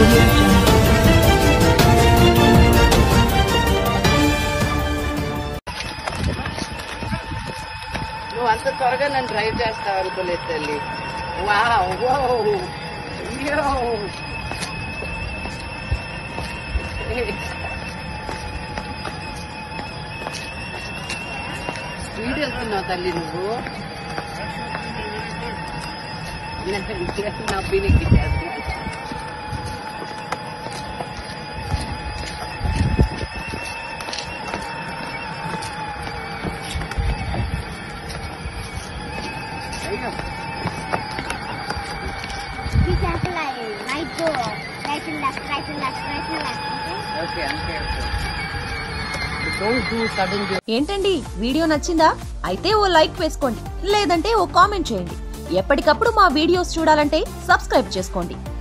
audio jungle. నువ్వు అంత త్వరగా నన్ను డ్రైవ్ చేస్తావు అనుకోలేదు తల్లి వావ్ వావ్ యో. స్పీడ్ వెళ్తున్నావు తల్లి నువ్వు నవ్వినకి చేస్తున్నా అయ్యో Be careful, I might go right and left, right and left, right and left. Okay? Okay అంతే ఓకే డోంట్ డూ సడన్ ఏంటండి వీడియో నచ్చిందా అయితే ఓ లైక్ వేసుకోండి లేదంటే ఓ కామెంట్ చేయండి ఎప్పటికప్పుడు మా వీడియోస్ చూడాలంటే సబ్స్క్రైబ్ చేసుకోండి